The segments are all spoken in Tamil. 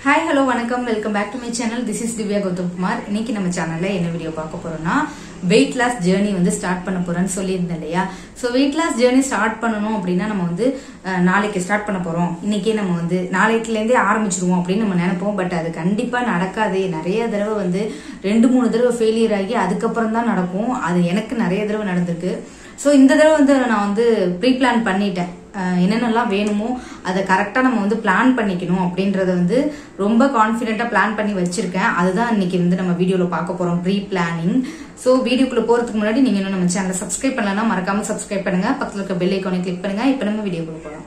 ஹாய் ஹலோ வணக்கம் welcome back to my channel this is Divya Gautham Kumar இன்னைக்கு நம்ம சேனல்ல என்ன வீடியோ பார்க்க போறோம்னா வெயிட் லாஸ் ஜேர்னி வந்து ஸ்டார்ட் பண்ண போறேன்னு சொல்லியிருந்தேன் இல்லையா so weight loss journey start பண்ணணும் அப்படின்னா நம்ம வந்து அஹ், நாளைக்கு ஸ்டார்ட் பண்ண போறோம் இன்னைக்கே நம்ம வந்து நாளைக்குலேருந்தே ஆரம்பிச்சிருவோம் அப்படின்னு நம்ம நினைப்போம் பட் அது கண்டிப்பா நடக்காது நிறைய தடவை வந்து ரெண்டு மூணு தடவை ஃபெயிலியர் ஆகி அதுக்கப்புறம் தான் நடக்கும் அது எனக்கு நிறைய தடவை நடந்திருக்கு ஸோ இந்த தடவை வந்து நான் வந்து ப்ரீ பிளான் பண்ணிட்டேன் அஹ் என்னென்னலாம் வேணுமோ அதை கரெக்டாக நம்ம வந்து பிளான் பண்ணிக்கணும் அப்படின்றத வந்து ரொம்ப கான்ஃபிடென்ட்டாக பிளான் பண்ணி வச்சிருக்கேன் அதுதான் இன்னைக்கு வந்து நம்ம வீடியோவில் பார்க்க போகிறோம் ப்ரீ பிளானிங் ஸோ வீடியோக்குள்ள போகிறதுக்கு முன்னாடி நீங்கள் இன்னும் நம்ம சேனலை சப்ஸ்கிரைப் பண்ணலன்னா மறக்காம சப்ஸ்கிரைப் பண்ணுங்க பக்கத்தில் இருக்க பெல் ஐக்கானை கிளிக் பண்ணுங்க இப்போ நம்ம வீடியோக்குள்ள போகலாம்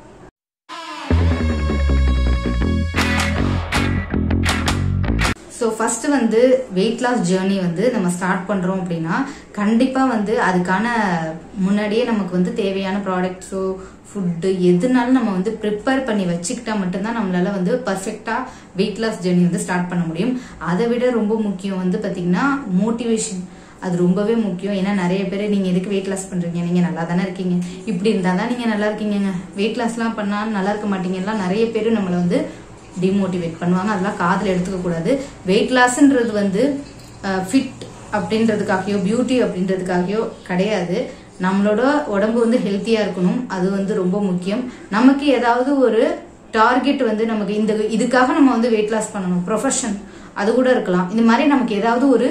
ஸோ ஃபர்ஸ்ட் வந்து வெயிட் லாஸ் ஜேர்னி வந்து நம்ம ஸ்டார்ட் பண்றோம் அப்படின்னா கண்டிப்பா வந்து அதுக்கான முன்னாடியே நமக்கு வந்து தேவையான ப்ராடக்ட்ஸோ ஃபுட்டு எதுனாலும் நம்ம வந்து ப்ரிப்பேர் பண்ணி வச்சுக்கிட்டா மட்டும்தான் நம்மளால வந்து பர்ஃபெக்டா வெயிட் லாஸ் ஜேர்னி வந்து ஸ்டார்ட் பண்ண முடியும் அதை விட ரொம்ப முக்கியம் வந்து பாத்தீங்கன்னா மோட்டிவேஷன் அது ரொம்பவே முக்கியம் ஏன்னா நிறைய பேர் நீங்க எதுக்கு வெயிட் லாஸ் பண்றீங்க நீங்க நல்லா தானே இருக்கீங்க இப்படி இருந்தா தான் நீங்க நல்லா இருக்கீங்க வெயிட் லாஸ்லாம் பண்ணா நல்லா இருக்க மாட்டீங்கலாம் நிறைய பேர் நம்மளை வந்து டிமோட்டிவேட் பண்ணுவாங்க அதெல்லாம் காதில் எடுத்துக்க கூடாது வெயிட் லாஸ்ன்றது வந்து ஃபிட் அப்படின்றதுக்காகயோ பியூட்டி அப்படின்றதுக்காகயோ கிடையாது நம்மளோட உடம்பு வந்து ஹெல்த்தியா இருக்கணும் அது வந்து ரொம்ப முக்கியம் நமக்கு ஏதாவது ஒரு டார்கெட் வந்து நமக்கு இந்த இதுக்காக நம்ம வந்து வெயிட் லாஸ் பண்ணணும் ப்ரொஃபஷன் அது கூட இருக்கலாம் இந்த மாதிரி நமக்கு ஏதாவது ஒரு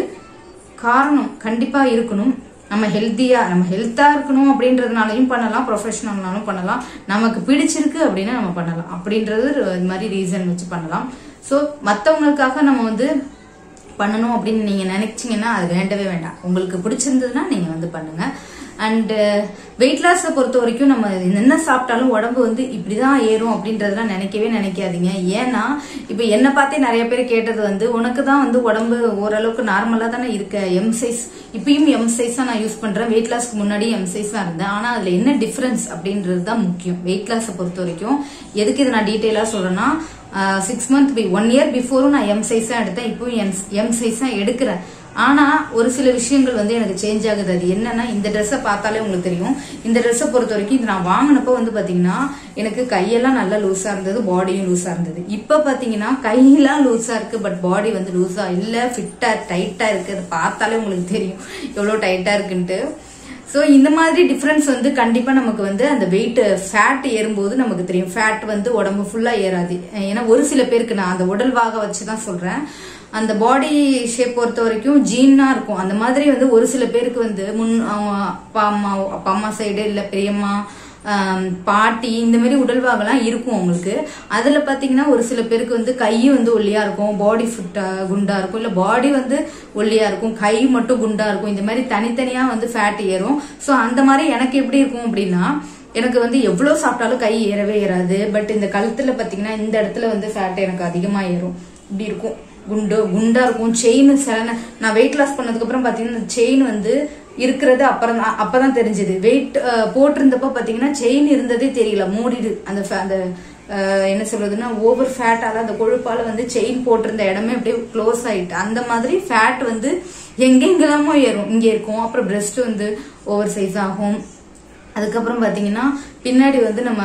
காரணம் கண்டிப்பா இருக்கணும் நம்ம ஹெல்த்தியா நம்ம ஹெல்த்தா இருக்கணும் அப்படின்றதுனாலையும் பண்ணலாம் ப்ரொஃபஷனல்னாலும் பண்ணலாம் நமக்கு பிடிச்சிருக்கு அப்படின்னா நம்ம பண்ணலாம் அப்படின்றது ஒரு இது மாதிரி ரீசன் வச்சு பண்ணலாம் ஸோ மற்றவங்களுக்காக நம்ம வந்து பண்ணணும் அப்படின்னு நீங்க நினைச்சீங்கன்னா அது வேண்டவே வேண்டாம் உங்களுக்கு பிடிச்சிருந்ததுன்னா நீங்க வந்து பண்ணுங்க அண்ட் வெயிட் லாஸை பொறுத்த வரைக்கும் நம்ம என்ன சாப்பிட்டாலும் உடம்பு வந்து இப்படிதான் ஏறும் அப்படின்றதெல்லாம் நினைக்கவே நினைக்காதீங்க ஏன்னா இப்போ என்ன பார்த்தே நிறைய பேர் கேட்டது வந்து உனக்கு தான் வந்து உடம்பு ஓரளவுக்கு நார்மலா தானே இருக்க எம் சைஸ் இப்பயும் எம் சைஸ் தான் நான் யூஸ் பண்றேன் வெயிட் லாஸ்க்கு முன்னாடி எம் சைஸ் தான் இருந்தேன் ஆனா அதுல என்ன டிஃபரன்ஸ் அப்படின்றது தான் முக்கியம் வெயிட் லாஸை பொறுத்த வரைக்கும் எதுக்கு இதை நான் டீட்டெயிலா சொல்றேன்னா சிக்ஸ் மந்த் ஒன் இயர் பிஃபோரும் நான் எம் சைஸ் தான் எடுத்தேன் இப்பவும் எம் சைஸ் தான் எடுக்கிறேன் ஆனா ஒரு சில விஷயங்கள் வந்து எனக்கு சேஞ்ச் ஆகுது அது என்னன்னா இந்த ட்ரெஸ்ஸை பார்த்தாலே உங்களுக்கு தெரியும் இந்த ட்ரெஸ்ஸை பொறுத்த வரைக்கும் இது நான் வாங்கினப்போ வந்து பாத்தீங்கன்னா எனக்கு கையெல்லாம் நல்லா லூஸா இருந்தது பாடியும் லூஸா இருந்தது இப்ப பாத்தீங்கன்னா கையெல்லாம் லூஸா இருக்கு பட் பாடி வந்து லூஸா இல்ல ஃபிட்டா டைட்டா இருக்கு அது பார்த்தாலே உங்களுக்கு தெரியும் எவ்வளவு டைட்டா இருக்குன்ட்டு ஸோ இந்த மாதிரி டிஃப்ரென்ஸ் வந்து கண்டிப்பா நமக்கு வந்து அந்த வெயிட் ஃபேட் ஏறும்போது நமக்கு தெரியும் ஃபேட் வந்து உடம்பு ஃபுல்லா ஏறாது ஏன்னா ஒரு சில பேருக்கு நான் அந்த உடல் வாக வச்சு தான் சொல்றேன் அந்த பாடி ஷேப் பொறுத்த வரைக்கும் ஜீனா இருக்கும் அந்த மாதிரி வந்து ஒரு சில பேருக்கு வந்து முன் அவங்க அப்பா அம்மா அப்பா அம்மா சைடு இல்ல பெரியம்மா ஆம், பாட்டி இந்த மாதிரி உடல்வாகலாம் இருக்கும் அவங்களுக்கு அதுல பாத்தீங்கன்னா ஒரு சில பேருக்கு வந்து கை வந்து ஒல்லியா இருக்கும் பாடி ஃபிட்டா குண்டா இருக்கும் இல்ல பாடி வந்து ஒல்லியா இருக்கும் கை மட்டும் குண்டா இருக்கும் இந்த மாதிரி தனித்தனியா வந்து ஃபேட் ஏறும் சோ அந்த மாதிரி எனக்கு எப்படி இருக்கும் அப்படின்னா எனக்கு வந்து எவ்வளவு சாப்பிட்டாலும் கை ஏறவே ஏறாது பட் இந்த கழுத்துல பாத்தீங்கன்னா இந்த இடத்துல வந்து ஃபேட் எனக்கு அதிகமா ஏறும் இப்படி இருக்கும் குண்டு குண்டா இருக்கும் செயின் சில நே- நான் வெயிட் லாஸ் பண்ணதுக்கு அப்புறம் பாத்தீங்கன்னா செயின் வந்து இருக்கிறது அப்புறம் தான் அப்பதான் தெரிஞ்சது வெயிட் போட்டிருந்தப்ப பாத்தீங்கன்னா செயின் இருந்ததே தெரியல மூடிடு அந்த fa- அந்த அஹ், என்ன சொல்றதுன்னா ஓவர் ஃபேட்டால அந்த கொழுப்பால வந்து செயின் போட்டிருந்த இடமே அப்படியே க்ளோஸ் ஆயிட்டு அந்த மாதிரி ஃபேட் வந்து எங்கெங்கெல்லாமோ ஏறும் இங்க இருக்கும் அப்புறம் பிரஸ்ட் வந்து ஓவர் சைஸ் ஆகும் அதுக்கப்புறம் பாத்தீங்கன்னா பின்னாடி வந்து நம்ம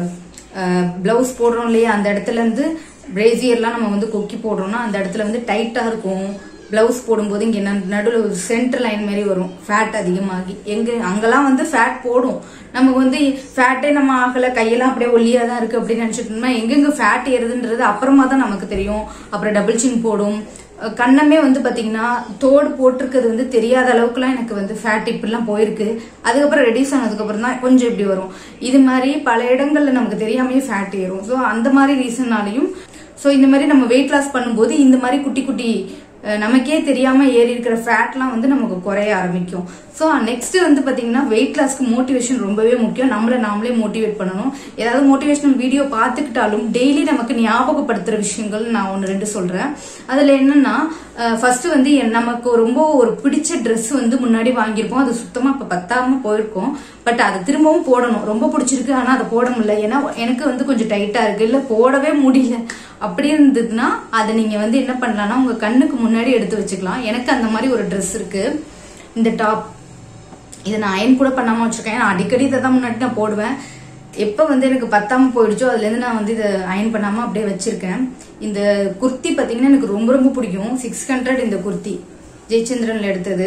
பிளவுஸ் போடுறோம் இல்லையா அந்த இடத்துல இருந்து பிரேசியர்லாம் நம்ம வந்து கொக்கி போடுறோம்னா அந்த இடத்துல வந்து டைட்டா இருக்கும் பிளவுஸ் போடும்போது இங்க நடுவில் ஒரு சென்டர் லைன் மாதிரி வரும் ஃபேட் அதிகமாகி எங்க அங்கெல்லாம் வந்து ஃபேட் போடும் நமக்கு வந்து ஃபேட்டே நம்ம ஆகல கையெல்லாம் அப்படியே ஒல்லியா தான் இருக்கு அப்படின்னு நினைச்சிட்டோம்னா எங்கெங்க ஃபேட் ஏறுதுன்றது அப்புறமா தான் நமக்கு தெரியும் அப்புறம் டபுள் சின் போடும் அஹ் கண்ணமே வந்து பாத்தீங்கன்னா தோடு போட்டிருக்கிறது வந்து தெரியாத அளவுக்குலாம் எனக்கு வந்து ஃபேட் இப்படிலாம் போயிருக்கு அதுக்கப்புறம் ரெடியூஸ் ஆனதுக்கு அப்புறம் தான் கொஞ்சம் இப்படி வரும் இது மாதிரி பல இடங்கள்ல நமக்கு தெரியாமயே ஃபேட் ஏறும் ஸோ அந்த மாதிரி ரீசன்னாலையும் ஸோ இந்த மாதிரி நம்ம வெயிட் லாஸ் பண்ணும்போது இந்த மாதிரி குட்டி குட்டி அஹ், நமக்கே தெரியாம ஏறி இருக்கிற ஃபேட்லாம் வந்து நமக்கு குறைய ஆரம்பிக்கும் ஸோ நெக்ஸ்ட் வந்து பாத்தீங்கன்னா வெயிட் லாஸ்க்கு மோட்டிவேஷன் ரொம்பவே முக்கியம் நம்மள நாமளே மோட்டிவேட் பண்ணணும் ஏதாவது மோட்டிவேஷனல் வீடியோ பார்த்துக்கிட்டாலும் டெய்லி நமக்கு ஞாபகப்படுத்துற விஷயங்கள் நான் ஒன்று ரெண்டு சொல்றேன் அதுல என்னன்னா ஃபர்ஸ்ட் வந்து என் நமக்கு ரொம்ப ஒரு பிடிச்ச Dress வந்து முன்னாடி வாங்கியிருப்போம் அது சுத்தமா இப்ப பத்தாம போயிருக்கும் பட் அதை திரும்பவும் போடணும் ரொம்ப பிடிச்சிருக்கு ஆனா அதை போட முடியல ஏன்னா எனக்கு வந்து கொஞ்சம் டைட்டா இருக்கு இல்ல போடவே முடியல அப்படி இருந்ததுன்னா அதை நீங்க வந்து என்ன பண்ணலாம்னா உங்க கண்ணுக்கு முன்னாடி எடுத்து வச்சுக்கலாம் எனக்கு அந்த மாதிரி ஒரு Dress இருக்கு இந்த டாப் இதை நான் அயன் கூட பண்ணாம வச்சிருக்கேன் நான் அடிக்கடி இதை தான் முன்னாடி நான் போடுவேன் எப்போ வந்து எனக்கு பத்தாம போயிடுச்சோ அதுலேருந்து நான் வந்து இதை அயன் பண்ணாமல் அப்படியே வச்சிருக்கேன் இந்த குர்த்தி பார்த்தீங்கன்னா எனக்கு ரொம்ப ரொம்ப பிடிக்கும் சிக்ஸ் ஹண்ட்ரட் இந்த குர்த்தி ஜெயச்சந்திரன்ல எடுத்தது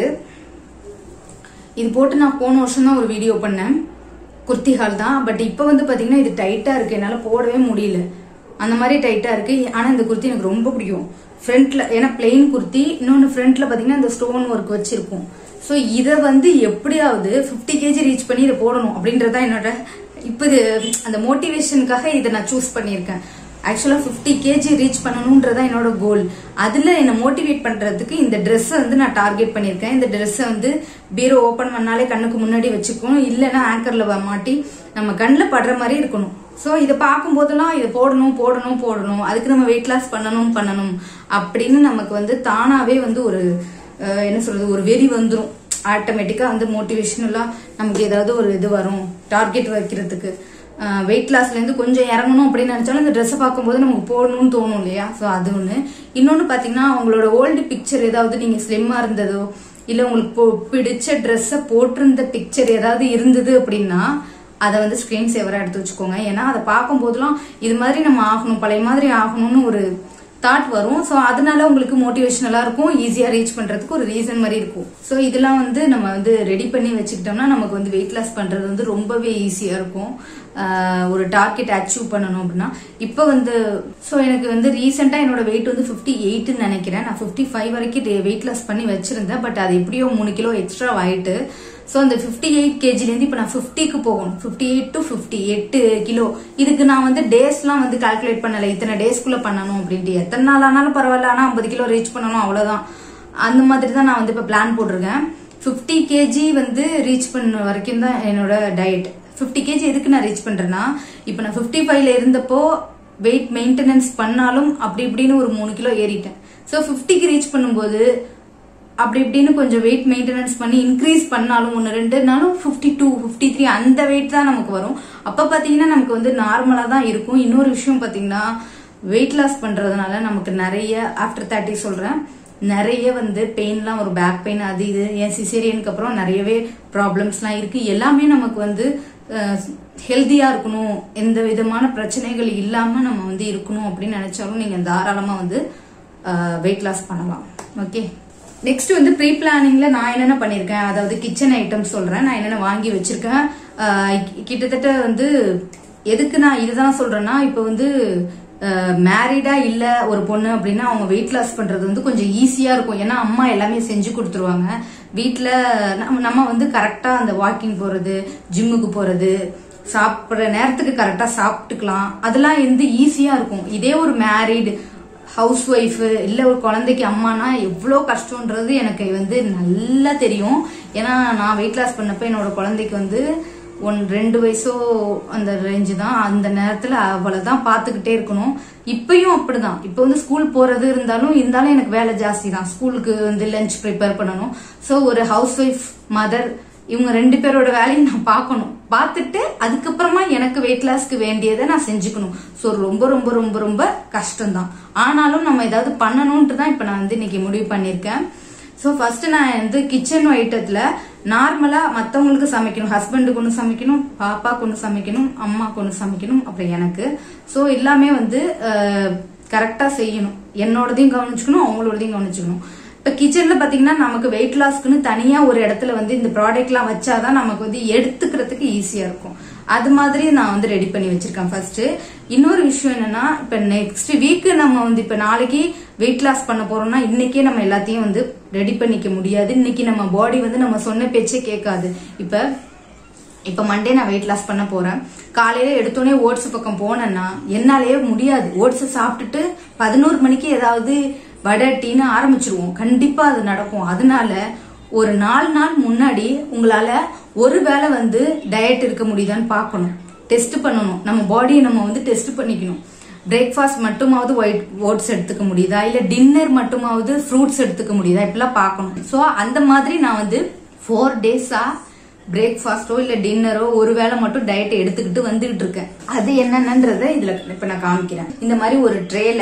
இது போட்டு நான் போன வருஷம் தான் ஒரு வீடியோ பண்ணேன் குர்த்தி ஹால் தான் பட் இப்போ வந்து பார்த்தீங்கன்னா இது டைட்டாக இருக்கு என்னால் போடவே முடியல அந்த மாதிரி டைட்டாக இருக்கு ஆனால் இந்த குர்த்தி எனக்கு ரொம்ப பிடிக்கும் ஃப்ரண்ட்ல ஏன்னா பிளெயின் குர்த்தி இன்னொன்று ஃப்ரண்ட்ல பார்த்தீங்கன்னா இந்த ஸ்டோன் ஒர்க் வச்சிருக்கும் ஸோ இதை வந்து எப்படியாவது ஃபிஃப்டி கேஜி ரீச் பண்ணி இதை போடணும் அப்படின்றதான் என்னோட இப்போ இது அந்த மோட்டிவேஷனுக்காக இதை நான் சூஸ் பண்ணியிருக்கேன் ஆக்சுவலாக ஃபிஃப்டி கேஜி ரீச் பண்ணணுன்றதா என்னோட கோல் அதில் என்னை மோட்டிவேட் பண்ணுறதுக்கு இந்த ட்ரெஸ்ஸை வந்து நான் டார்கெட் பண்ணியிருக்கேன் இந்த ட்ரெஸ்ஸை வந்து பீரோ ஓப்பன் பண்ணாலே கண்ணுக்கு முன்னாடி வச்சுக்கணும் இல்லைன்னா ஆங்கரில் மாட்டி நம்ம கண்ணில் படுற மாதிரி இருக்கணும் ஸோ இதை பார்க்கும்போதெல்லாம் இதை போடணும் போடணும் போடணும் அதுக்கு நம்ம வெயிட் லாஸ் பண்ணணும் பண்ணணும் அப்படின்னு நமக்கு வந்து தானாகவே வந்து ஒரு அஹ், என்ன சொல்றது ஒரு வெறி வந்துடும் ஆட்டோமேட்டிக்காக வந்து மோட்டிவேஷனலாக நமக்கு ஏதாவது ஒரு இது வரும் டார்கெட் வைக்கிறதுக்கு வெயிட் லாஸ்லேருந்து கொஞ்சம் இறங்கணும் அப்படின்னு நினச்சாலும் இந்த ட்ரெஸ்ஸை பார்க்கும்போது நமக்கு போடணும்னு தோணும் இல்லையா ஸோ அது ஒன்று இன்னொன்று பார்த்தீங்கன்னா அவங்களோட ஓல்டு பிக்சர் ஏதாவது நீங்கள் ஸ்லிம்மாக இருந்ததோ இல்லை உங்களுக்கு பொ- பிடிச்ச ட்ரெஸ்ஸை போட்டிருந்த பிக்சர் ஏதாவது இருந்தது அப்படின்னா அதை வந்து ஸ்க்ரீன் சேவராக எடுத்து வச்சுக்கோங்க ஏன்னா அதை பார்க்கும்போதெல்லாம் இது மாதிரி நம்ம ஆகணும் பழைய மாதிரி ஆகணும்னு ஒரு தாட் வரும் ஸோ அதனால உங்களுக்கு மோட்டிவேஷனலாக இருக்கும் ஈஸியாக ரீச் பண்ணுறதுக்கு ஒரு ரீசன் மாதிரி இருக்கும் ஸோ இதெல்லாம் வந்து நம்ம வந்து ரெடி பண்ணி வச்சுக்கிட்டோம்னா நமக்கு வந்து வெயிட் லாஸ் பண்ணுறது வந்து ரொம்பவே ஈஸியாக இருக்கும் ஆஹ் ஒரு டார்கெட் அச்சீவ் பண்ணணும் அப்படின்னா இப்போ வந்து ஸோ எனக்கு வந்து ரீசெண்டாக என்னோட வெயிட் வந்து ஃபிஃப்டி எயிட்னு நினைக்கிறேன் நான் ஃபிஃப்டி ஃபைவ் வரைக்கும் வெயிட் லாஸ் பண்ணி வச்சிருந்தேன் பட் அது எப்படியோ மூணு கிலோ எக்ஸ்ட்ரா ஆயிட்டு ஸோ அந்த ஃபிஃப்டி எயிட் கேஜிலேருந்து இப்போ நான் ஃபிஃப்டிக்கு போகணும் ஃபிஃப்டி எயிட் டு ஃபிஃப்டி எட்டு கிலோ இதுக்கு நான் வந்து டேஸ்லாம் வந்து கால்குலேட் பண்ணலை இத்தனை டேஸ்க்குள்ளே பண்ணணும் அப்படின்ட்டு எத்தனை நாள் ஆனாலும் பரவாயில்ல ஆனால் ஐம்பது கிலோ ரீச் பண்ணணும் அவ்வளோதான் அந்த மாதிரி தான் நான் வந்து இப்போ பிளான் போட்டிருக்கேன் ஃபிஃப்டி கேஜி வந்து ரீச் பண்ண வரைக்கும் தான் என்னோட டயட் ஃபிஃப்டி கேஜி எதுக்கு நான் ரீச் பண்ணுறேன்னா இப்போ நான் ஃபிஃப்டி ஃபைவ்ல இருந்தப்போ வெயிட் மெயின்டெனன்ஸ் பண்ணாலும் அப்படி இப்படின்னு ஒரு மூணு கிலோ ஏறிட்டேன் ஸோ ஃபிஃப்டிக்கு ரீச் பண்ணும்போது அப்படி இப்படின்னு கொஞ்சம் வெயிட் மெயின்டெனன்ஸ் பண்ணி இன்க்ரீஸ் பண்ணாலும் ஒன்று ரெண்டுனாலும் ஃபிஃப்டி டூ ஃபிஃப்டி த்ரீ அந்த வெயிட் தான் நமக்கு வரும் அப்போ பார்த்தீங்கன்னா நமக்கு வந்து நார்மலாக தான் இருக்கும் இன்னொரு விஷயம் பார்த்தீங்கன்னா வெயிட் லாஸ் பண்ணுறதுனால நமக்கு நிறைய ஆஃப்டர் தேர்ட்டி சொல்கிறேன் நிறைய வந்து பெயின்லாம் ஒரு பேக் பெயின் அது இது என் சிசேரியனுக்கு அப்புறம் நிறையவே ப்ராப்ளம்ஸ்லாம் இருக்கு எல்லாமே நமக்கு வந்து ஹெல்த்தியாக இருக்கணும் எந்த விதமான பிரச்சனைகள் இல்லாமல் நம்ம வந்து இருக்கணும் அப்படின்னு நினைச்சாலும் நீங்கள் தாராளமாக வந்து வெயிட் லாஸ் பண்ணலாம் ஓகே நெக்ஸ்ட் வந்து ப்ரீ பிளானிங்ல நான் என்னென்ன பண்ணியிருக்கேன் அதாவது கிச்சன் ஐட்டம்ஸ் சொல்றேன் நான் என்னென்ன வாங்கி வச்சிருக்கேன் ஆஹ் கி- கிட்டத்தட்ட வந்து எதுக்கு நான் இதுதான் சொல்றேன்னா இப்போ வந்து மேரிடா இல்ல ஒரு பொண்ணு அப்படின்னா அவங்க வெயிட் லாஸ் பண்றது வந்து கொஞ்சம் ஈஸியா இருக்கும் ஏன்னா அம்மா எல்லாமே செஞ்சு கொடுத்துருவாங்க வீட்ல நம்ம நம்ம வந்து கரெக்டா அந்த வாக்கிங் போறது ஜிம்முக்கு போறது சாப்பிட்ற நேரத்துக்கு கரெக்டா சாப்பிட்டுக்கலாம் அதெல்லாம் வந்து ஈஸியா இருக்கும் இதே ஒரு மேரிடு ஹவுஸ் ஒய்ஃப் இல்ல ஒரு குழந்தைக்கு அம்மானா எவ்வளோ கஷ்டம்ன்றது எனக்கு வந்து நல்லா தெரியும் ஏன்னா நான் வெயிட் லாஸ் பண்ணப்ப என்னோட குழந்தைக்கு வந்து ஒன் ரெண்டு வயசோ அந்த ரேஞ்சு தான் அந்த நேரத்தில் அவளை தான் பார்த்துக்கிட்டே இருக்கணும் இப்பயும் அப்படிதான் இப்போ வந்து ஸ்கூல் போறது இருந்தாலும் இருந்தாலும் எனக்கு வேலை ஜாஸ்தி தான் ஸ்கூலுக்கு வந்து லஞ்ச் ப்ரிப்பேர் பண்ணணும் ஸோ ஒரு ஹவுஸ் ஒய்ஃப் மதர் இவங்க ரெண்டு பேரோட வேலையும் நான் பார்க்கணும் பார்த்துட்டு அதுக்கப்புறமா எனக்கு வெயிட் லாஸ்க்கு வேண்டியதை நான் செஞ்சுக்கணும் ஸோ ரொம்ப ரொம்ப ரொம்ப ரொம்ப கஷ்டம்தான் ஆனாலும் நம்ம ஏதாவது பண்ணணும்ட்டு தான் இப்போ நான் வந்து இன்னைக்கு முடிவு பண்ணியிருக்கேன் ஸோ ஃபர்ஸ்ட் நான் வந்து கிச்சன் ஐட்டத்தில் நார்மலாக மற்றவங்களுக்கு சமைக்கணும் ஹஸ்பண்டுக்கு ஒன்று சமைக்கணும் பாப்பாக்கு ஒன்று சமைக்கணும் அம்மாக்கு ஒன்று சமைக்கணும் அப்புறம் எனக்கு ஸோ எல்லாமே வந்து கரெக்டாக செய்யணும் என்னோடதையும் கவனிச்சுக்கணும் அவங்களோடதையும் கவனிச்சுக்கணும் இப்போ கிச்சனில் பார்த்தீங்கன்னா நமக்கு வெயிட் லாஸ்க்குன்னு தனியாக ஒரு இடத்துல வந்து இந்த ப்ராடக்ட்லாம் வச்சாதான் நமக்கு வந்து எடுத்துக்கிறதுக்கு ஈஸியாக இருக்கும் அது மாதிரி நான் வந்து ரெடி பண்ணி வச்சிருக்கேன் ஃபர்ஸ்ட் இன்னொரு விஷயம் என்னன்னா இப்போ நெக்ஸ்ட் வீக் நம்ம வந்து இப்போ நாளைக்கு வெயிட் லாஸ் பண்ண போறோம்னா இன்னைக்கே நம்ம எல்லாத்தையும் வந்து ரெடி பண்ணிக்க முடியாது இன்னைக்கு நம்ம பாடி வந்து நம்ம சொன்ன பேச்சே கேட்காது இப்போ இப்போ மண்டே நான் வெயிட் லாஸ் பண்ண போறேன் காலையில எடுத்தோடனே ஓட்ஸ் பக்கம் போனேன்னா என்னாலேயே முடியாது ஓட்ஸ் சாப்பிட்டுட்டு பதினோரு மணிக்கு ஏதாவது வடை டீன்னு ஆரம்பிச்சிருவோம் கண்டிப்பா அது நடக்கும் அதனால ஒரு நாலு நாள் முன்னாடி உங்களால ஒரு வேளை வந்து டயட் இருக்க முடியுதான்னு பார்க்கணும் டெஸ்ட் பண்ணணும் நம்ம பாடியை நம்ம வந்து டெஸ்ட் பண்ணிக்கணும் பிரேக்ஃபாஸ்ட் மட்டுமாவது ஒயிட் ஓட்ஸ் எடுத்துக்க முடியுதா இல்ல டின்னர் மட்டுமாவது ஃப்ரூட்ஸ் எடுத்துக்க முடியுதா இப்படிலாம் பார்க்கணும் ஸோ அந்த மாதிரி நான் வந்து ஃபோர் டேஸா பிரேக்ஃபாஸ்டோ இல்ல டின்னரோ ஒரு வேளை மட்டும் டயட் எடுத்துக்கிட்டு வந்துகிட்டு இருக்கேன் அது என்னென்னன்றத இதுல இப்ப நான் காமிக்கிறேன் இந்த மாதிரி ஒரு ட்ரேல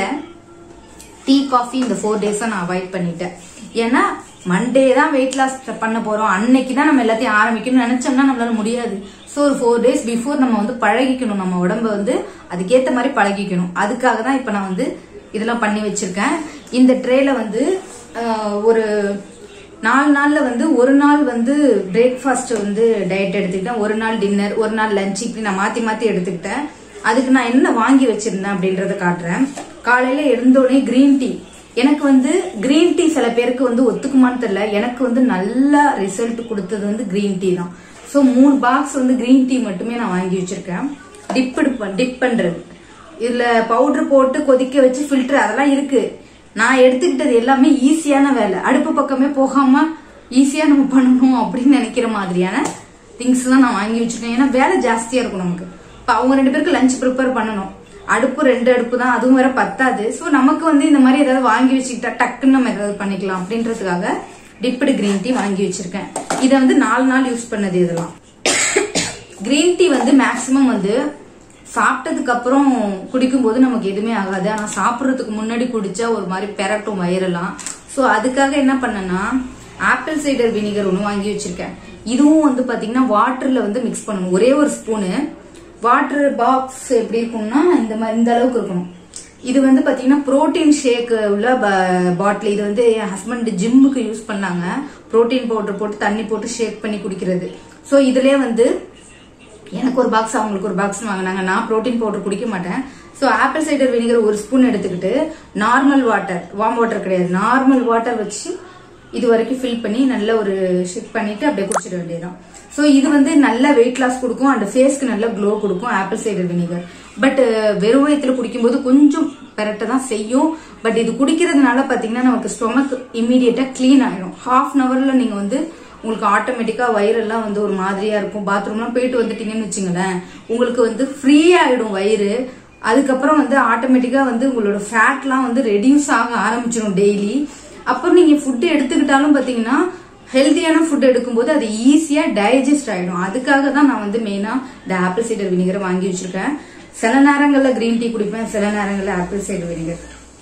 டீ காஃபி இந்த ஃபோர் டேஸா நான் அவாய்ட் பண்ணிட்டேன் ஏன்னா மண்டே தான் வெயிட் லாஸ் பண்ண போறோம் அன்னைக்கு தான் நம்ம எல்லாத்தையும் ஆரம்பிக்கணும்னு நினைச்சோம்னா நம்மளால முடியாது ஸோ ஒரு ஃபோர் டேஸ் பிஃபோர் நம்ம வந்து பழகிக்கணும் நம்ம உடம்ப வந்து அதுக்கேற்ற மாதிரி பழகிக்கணும் அதுக்காக தான் இப்போ நான் வந்து இதெல்லாம் பண்ணி வச்சிருக்கேன் இந்த ட்ரேல வந்து ஆஹ், ஒரு நாலு நாள்ல வந்து ஒரு நாள் வந்து பிரேக்ஃபாஸ்ட் வந்து டயட் எடுத்துக்கிட்டேன் ஒரு நாள் டின்னர் ஒரு நாள் லஞ்ச் இப்படி நான் மாத்தி மாத்தி எடுத்துக்கிட்டேன் அதுக்கு நான் என்ன வாங்கி வச்சிருந்தேன் அப்படின்றத காட்டுறேன் காலையில எழுந்தோடனே கிரீன் டீ எனக்கு வந்து கிரீன் டீ சில பேருக்கு வந்து ஒத்துக்குமான்னு தெரியல எனக்கு வந்து நல்ல ரிசல்ட் கொடுத்தது வந்து கிரீன் டீ தான் ஸோ மூணு பாக்ஸ் வந்து கிரீன் டீ மட்டுமே நான் வாங்கி வச்சிருக்கேன் டிப் டிப் பண்றது இதுல பவுடர் போட்டு கொதிக்க வச்சு ஃபில்டர் அதெல்லாம் இருக்கு நான் எடுத்துக்கிட்டது எல்லாமே ஈஸியான வேலை அடுப்பு பக்கமே போகாம ஈஸியா நம்ம பண்ணணும் அப்படின்னு நினைக்கிற மாதிரியான திங்ஸ் தான் நான் வாங்கி வச்சிருக்கேன் ஏன்னா வேலை ஜாஸ்தியா இருக்கும் நமக்கு இப்ப அவங்க ரெண்டு பேருக்கு லஞ்ச் ப்ரிப்பேர் பண்ணணும் அடுப்பு ரெண்டு அடுப்பு தான் அதுவும் வேற பத்தாது ஸோ நமக்கு வந்து இந்த மாதிரி ஏதாவது வாங்கி வச்சுக்கிட்டா டக்குன்னு நம்ம ஏதாவது பண்ணிக்கலாம் அப்படின்றதுக்காக டிப்டு கிரீன் டீ வாங்கி வச்சிருக்கேன் இதை வந்து நாலு நாள் யூஸ் பண்ணது இதெல்லாம் கிரீன் டீ வந்து மேக்சிமம் வந்து சாப்பிட்டதுக்கு அப்புறம் குடிக்கும்போது நமக்கு எதுவுமே ஆகாது ஆனா சாப்பிட்றதுக்கு முன்னாடி குடிச்சா ஒரு மாதிரி பெரட்டும் வயிறெல்லாம் ஸோ அதுக்காக என்ன பண்ணேன்னா ஆப்பிள் சைடர் வினிகர் ஒன்று வாங்கி வச்சிருக்கேன் இதுவும் வந்து பாத்தீங்கன்னா வாட்டர்ல வந்து மிக்ஸ் பண்ணணும் ஒரே ஒரு ஸ்பூனு வாட்டர் பாக்ஸ் எப்படி இருக்கும்னா இந்த மாதிரி இந்த அளவுக்கு இருக்கணும் இது வந்து பாத்தீங்கன்னா புரோட்டீன் ஷேக் உள்ள பாட்டில் இது வந்து என் ஹஸ்பண்ட் ஜிம்முக்கு யூஸ் பண்ணாங்க புரோட்டீன் பவுடர் போட்டு தண்ணி போட்டு ஷேக் பண்ணி குடிக்கிறது ஸோ இதுலயே வந்து எனக்கு ஒரு பாக்ஸ் அவங்களுக்கு ஒரு பாக்ஸ் வாங்கினாங்க நான் புரோட்டீன் பவுடர் குடிக்க மாட்டேன் ஸோ ஆப்பிள் சைடர் வினிகர் ஒரு ஸ்பூன் எடுத்துக்கிட்டு நார்மல் வாட்டர் வார்ம் வாட்டர் கிடையாது நார்மல் வாட்டர் வச்சு இது வரைக்கும் ஃபில் பண்ணி நல்ல ஒரு ஷிக் பண்ணிட்டு அப்படியே குடிச்சிட வேண்டியதுதான் ஸோ இது வந்து நல்ல வெயிட் லாஸ் கொடுக்கும் அண்ட் ஃபேஸ்க்கு நல்ல க்ளோ கொடுக்கும் ஆப்பிள் சைடர் வினிகர் பட் வெறும் வயிற்றுல குடிக்கும்போது கொஞ்சம் பெரட்ட தான் செய்யும் பட் இது குடிக்கிறதுனால பாத்தீங்கன்னா நமக்கு ஸ்டொமக் இம்மீடியட்டா க்ளீன் ஆயிடும் ஹாஃப் அன் ஹவர்ல நீங்க வந்து உங்களுக்கு ஆட்டோமேட்டிக்கா வயிறெல்லாம் வந்து ஒரு மாதிரியா இருக்கும் பாத்ரூம்லாம் போயிட்டு வந்துட்டீங்கன்னு வச்சுங்களேன் உங்களுக்கு வந்து ஃப்ரீ ஆயிடும் வயிறு அதுக்கப்புறம் வந்து ஆட்டோமேட்டிக்கா வந்து உங்களோட ஃபேட்லாம் வந்து ரெடியூஸ் ஆக ஆரம்பிச்சிடும் டெய்லி அப்புறம் நீங்க ஃபுட் எடுத்துக்கிட்டாலும் பாத்தீங்கன்னா ஹெல்த்தியான ஃபுட் எடுக்கும்போது அது ஈஸியா டைஜஸ்ட் ஆயிடும் அதுக்காக தான் நான் வந்து மெயினா இந்த ஆப்பிள் சைடர் வினிகரை வாங்கி வச்சிருக்கேன் சில நேரங்கள்ல கிரீன் டீ குடிப்பேன் சில நேரங்கள்ல ஆப்பிள் சைடர் வினிகர்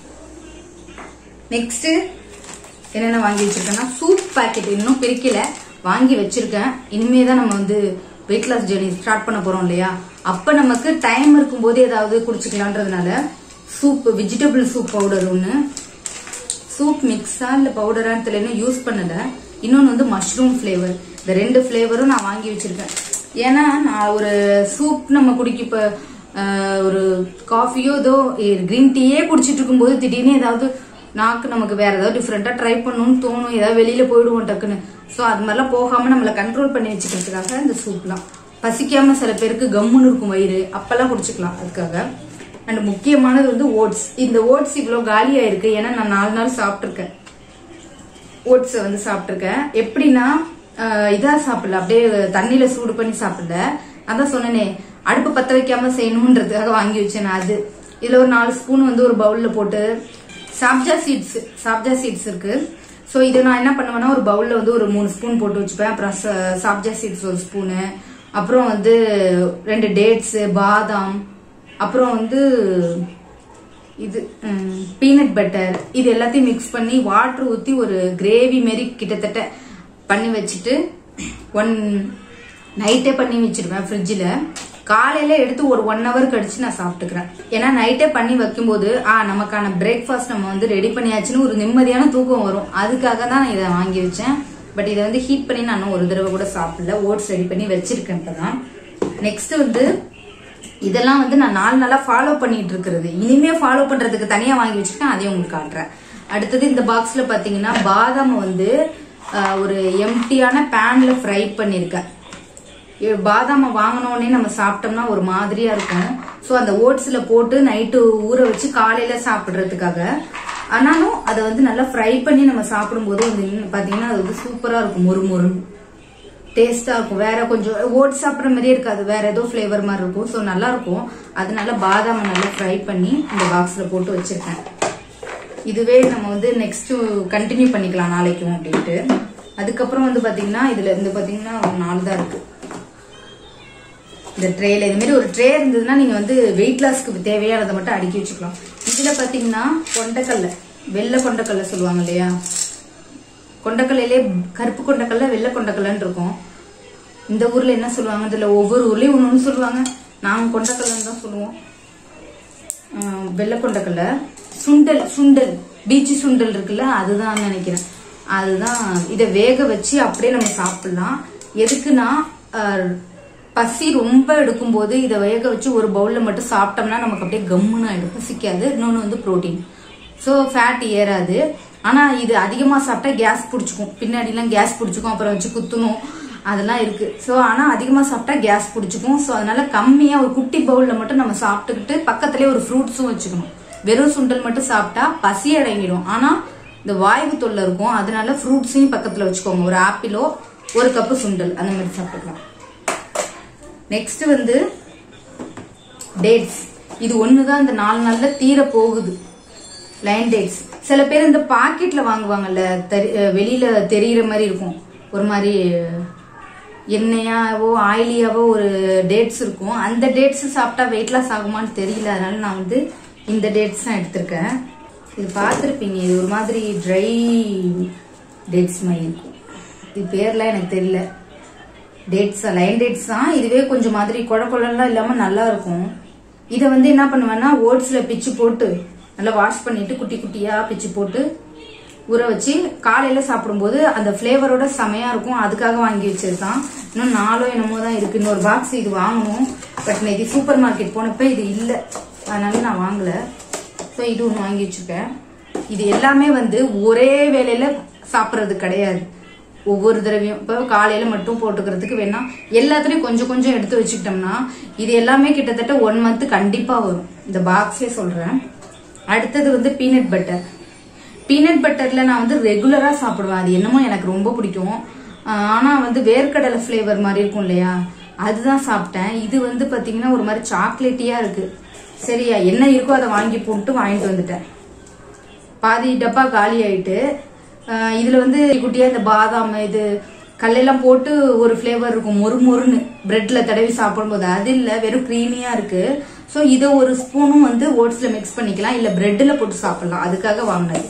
நெக்ஸ்ட் என்னென்ன வாங்கி வச்சிருக்கேன்னா சூப் பாக்கெட் இன்னும் பிரிக்கல வாங்கி வச்சிருக்கேன் இனிமே தான் நம்ம வந்து வெயிட் லாஸ் ஜேர்னி ஸ்டார்ட் பண்ண போறோம் இல்லையா அப்ப நமக்கு டைம் இருக்கும்போது ஏதாவது குடிச்சுக்கலான்றதுனால சூப் வெஜிடபிள் சூப் பவுடர் ஒன்று சூப் மிக்ஸா இல்ல பவுடரான்னு தெரியல இன்னும் யூஸ் பண்ணல இன்னொன்னு வந்து மஷ்ரூம் ஃபிளேவர் இந்த ரெண்டு ஃபிளேவரும் நான் வாங்கி வச்சிருக்கேன் ஏன்னா நான் ஒரு சூப் நம்ம குடிக்க இப்ப ஆஹ், ஒரு காஃபியோ ஏதோ கிரீன் டீயே குடிச்சிட்டு இருக்கும்போது திடீர்னு ஏதாவது நாக்கு நமக்கு வேற ஏதாவது டிஃப்ரெண்டா ட்ரை பண்ணணும்னு தோணும் ஏதாவது வெளியில போயிடுவோம் டக்குன்னு ஸோ அது மாதிரிலாம் போகாம நம்மளை கண்ட்ரோல் பண்ணி வச்சுக்கிறதுக்காக இந்த சூப்லாம் பசிக்காம சில பேருக்கு கம்முன்னு இருக்கும் வயிறு அப்பெல்லாம் குடிச்சுக்கலாம் அதுக்காக அண்ட் முக்கியமானது வந்து ஓட்ஸ் இந்த ஓட்ஸ் இவ்வளோ காலியா இருக்கு ஏன்னா நான் நாலு நாள் சாப்பிட்ருக்கேன் ஓட்ஸ் வந்து சாப்பிட்ருக்கேன் எப்படின்னா ஆஹ், இதா சாப்பிடல அப்படியே தண்ணியில சூடு பண்ணி சாப்பிடல அதான் சொன்னனே அடுப்பு பத்த வைக்காம செய்யணுன்றதுக்காக வாங்கி வச்சேன் நான் அது இதுல ஒரு நாலு ஸ்பூன் வந்து ஒரு பவுல்ல போட்டு சாப்ஜா சீட்ஸ் சாப்ஜா சீட்ஸ் இருக்கு ஸோ இது நான் என்ன பண்ணுவேன்னா ஒரு பவுல்ல வந்து ஒரு மூணு ஸ்பூன் போட்டு வச்சுப்பேன் அப்புறம் ச- சாப்ஜா சீட்ஸ் ஒரு ஸ்பூனு அப்புறம் வந்து ரெண்டு டேட்ஸ் பாதாம் அப்புறம் வந்து இது பீனட் பட்டர் இது எல்லாத்தையும் மிக்ஸ் பண்ணி வாட்டர் ஊத்தி ஒரு கிரேவி மாரி கிட்டத்தட்ட பண்ணி வச்சுட்டு ஒன் நைட்டே பண்ணி வச்சிருவேன் ஃப்ரிட்ஜில் காலையில எடுத்து ஒரு ஒன் ஹவர் கழிச்சு நான் சாப்பிட்டுக்கிறேன் ஏன்னா நைட்டே பண்ணி வைக்கும்போது ஆ நமக்கான பிரேக்ஃபாஸ்ட் நம்ம வந்து ரெடி பண்ணியாச்சுன்னு ஒரு நிம்மதியான தூக்கம் வரும் அதுக்காக தான் நான் இதை வாங்கி வச்சேன் பட் இதை வந்து ஹீட் பண்ணி நான் இன்னும் ஒரு தடவை கூட சாப்பிடல ஓட்ஸ் ரெடி பண்ணி வச்சிருக்கேன் இப்பதான் நெக்ஸ்ட் வந்து இதெல்லாம் வந்து நான் நாலு நாளா ஃபாலோ பண்ணிட்டு இருக்கிறது இனிமே ஃபாலோ பண்றதுக்கு தனியா வாங்கி வச்சிருக்கேன் அதையும் உங்களுக்கு காட்டுறேன் அடுத்தது இந்த பாக்ஸ்ல பாத்தீங்கன்னா பாதாம் வந்து ஆஹ், ஒரு எம்டியான பேன்ல ஃப்ரை பண்ணிருக்கேன் இ- பாதாமை வாங்கினோடனே நம்ம சாப்பிட்டோம்னா ஒரு மாதிரியா இருக்கும் ஸோ அந்த ஓட்ஸ்ல போட்டு நைட்டு ஊற வச்சு காலையில சாப்பிடுறதுக்காக ஆனாலும் அதை வந்து நல்லா ஃப்ரை பண்ணி நம்ம சாப்பிடும்போது வந்து இன்னும் பாத்தீங்கன்னா அது வந்து சூப்பரா இருக்கும் மொறு மொறுன்னு டேஸ்டா இருக்கும் வேற கொஞ்சம் ஓட்ஸ் சாப்பிட்ற மாதிரியே இருக்காது வேற ஏதோ ஃபிளேவர் மாதிரி இருக்கும் ஸோ நல்லா இருக்கும் அதனால பாதாமை நல்லா ஃப்ரை பண்ணி இந்த பாக்ஸ்ல போட்டு வச்சிருக்கேன் இதுவே நம்ம வந்து நெக்ஸ்ட் கண்டினியூ பண்ணிக்கலாம் நாளைக்கும் அப்படின்ட்டு அதுக்கப்புறம் வந்து பாத்தீங்கன்னா இதுல இருந்து பாத்தீங்கன்னா ஒரு நாலு தான் இருக்கு இந்த ட்ரேல இது மாதிரி ஒரு ட்ரே இருந்ததுன்னா நீங்க வந்து வெயிட் லாஸ்க்கு தேவையானதை மட்டும் அடுக்கி வச்சுக்கலாம் இதுல பாத்தீங்கன்னா கொண்டைக்கல்ல வெள்ளை கொண்டைக்கல்ல சொல்லுவாங்க இல்லையா கொண்டைக்கல்லையிலே கருப்பு கொண்டைக்கல்ல வெள்ளை கொண்டைக்கல்லன்னு இருக்கும் இந்த ஊர்ல என்ன சொல்லுவாங்க இதுல ஒவ்வொரு ஊர்லயும் ஒன்று ஒன்று சொல்லுவாங்க நாங்க கொண்டக்கல்லன்னு தான் சொல்லுவோம் ஆஹ் வெள்ளை கொண்டக்கல்ல சுண்டல் சுண்டல் பீச்சு சுண்டல் இருக்குல்ல அதுதான் நினைக்கிறேன் அதுதான் இதை வேக வச்சு அப்படியே நம்ம சாப்பிடலாம் எதுக்குன்னா ஆஹ் பசி ரொம்ப எடுக்கும்போது இதை வேக வச்சு ஒரு பவுல்ல மட்டும் சாப்பிட்டோம்னா நமக்கு அப்படியே கம்முன்னு ஆயிடும் பசிக்காது இன்னொன்று வந்து புரோட்டீன் ஸோ ஃபேட் ஏறாது ஆனா இது அதிகமா சாப்பிட்டா கேஸ் பிடிச்சிக்கும் பின்னாடிலாம் கேஸ் பிடிச்சிக்கும் அப்புறம் வச்சு குத்தணும் அதெல்லாம் இருக்கு ஸோ ஆனா அதிகமா சாப்பிட்டா கேஸ் பிடிச்சிக்கும் ஸோ அதனால கம்மியா ஒரு குட்டி பவுல்ல மட்டும் நம்ம சாப்பிட்டுக்கிட்டு பக்கத்துலயே ஒரு ஃப்ரூட்ஸும் வச்சுக்கணும் வெறும் சுண்டல் மட்டும் சாப்பிட்டா பசி அடங்கிடும் ஆனா இந்த வாய்வு தொல்லை இருக்கும் அதனால ஃப்ரூட்ஸையும் பக்கத்துல வச்சுக்கோங்க ஒரு ஆப்பிளோ ஒரு கப்பு சுண்டல் அந்த மாதிரி சாப்பிட்டுக்கலாம் நெக்ஸ்ட் வந்து டேட்ஸ் இது ஒண்ணுதான் இந்த நாலு நாள்ல தீர போகுது லைன் டேட்ஸ் சில பேர் இந்த பாக்கெட்ல வாங்குவாங்கல்ல தெரி- அஹ் வெளியில தெரியிற மாதிரி இருக்கும் ஒரு மாதிரி எண்ணெயாவோ ஆயிலியாவோ ஒரு டேட்ஸ் இருக்கும் அந்த டேட்ஸ் சாப்பிட்டா வெயிட் லாஸ் ஆகுமான்னு தெரியல அதனால நான் வந்து இந்த டேட்ஸ் தான் எடுத்திருக்கேன் இது பார்த்துருப்பீங்க இது ஒரு மாதிரி ட்ரை டேட்ஸ் மாதிரி இருக்கும் இது பேர்லாம் எனக்கு தெரியல டேட்ஸ் லைன் டேட்ஸ் தான் இதுவே கொஞ்சம் மாதிரி குழ குழலாம் இல்லாம நல்லா இருக்கும் இதை வந்து என்ன பண்ணுவேன்னா ஓட்ஸ்ல பிச்சு போட்டு நல்லா வாஷ் பண்ணிட்டு குட்டி குட்டியா பிச்சு போட்டு ஊற வச்சு காலையில சாப்பிடும்போது அந்த ஃபிளேவரோட செமையா இருக்கும் அதுக்காக வாங்கி வச்சதுதான் இன்னும் நாலோ என்னமோ தான் இருக்கு இன்னொரு பாக்ஸ் இது வாங்கணும் பட் நேற்று சூப்பர் மார்க்கெட் போனப்ப இது இல்லை அதனால நான் வாங்கல ஸோ இது ஒன்று வாங்கி வச்சிருக்கேன் இது எல்லாமே வந்து ஒரே வேலையில சாப்பிட்றது கிடையாது ஒவ்வொரு தடவையும் இப்போ காலையில மட்டும் போட்டுக்கிறதுக்கு வேணா எல்லாத்துலயும் கொஞ்சம் கொஞ்சம் எடுத்து வச்சுக்கிட்டோம்னா இது எல்லாமே கிட்டத்தட்ட ஒன் மந்த் கண்டிப்பா வரும் இந்த பாக்ஸே சொல்றேன் அடுத்தது வந்து பீனட் பட்டர் பீனட் பட்டர்ல நான் வந்து ரெகுலரா சாப்பிடுவேன் அது என்னமோ எனக்கு ரொம்ப பிடிக்கும் ஆஹ் ஆனா வந்து வேர்க்கடலை ஃபிளேவர் மாதிரி இருக்கும் இல்லையா அதுதான் சாப்பிட்டேன் இது வந்து பாத்தீங்கன்னா ஒரு மாதிரி சாக்லேட்டியா இருக்கு சரியா என்ன இருக்கோ அதை வாங்கி போட்டு வாங்கிட்டு வந்துட்டேன் பாதி டப்பா காலி ஆயிட்டு ஆஹ் இதுல வந்து குட்டியா இந்த பாதாம் இது கல்லெல்லாம் போட்டு ஒரு ஃப்ளேவர் இருக்கும் மொறு மொறுன்னு பிரெட்ல தடவி சாப்பிடும்போது அது இல்ல வெறும் க்ரீமியா இருக்கு ஸோ இதை ஒரு ஸ்பூனும் வந்து ஓட்ஸ்ல மிக்ஸ் பண்ணிக்கலாம் இல்ல பிரெட்ல போட்டு சாப்பிடலாம் அதுக்காக வாங்கினது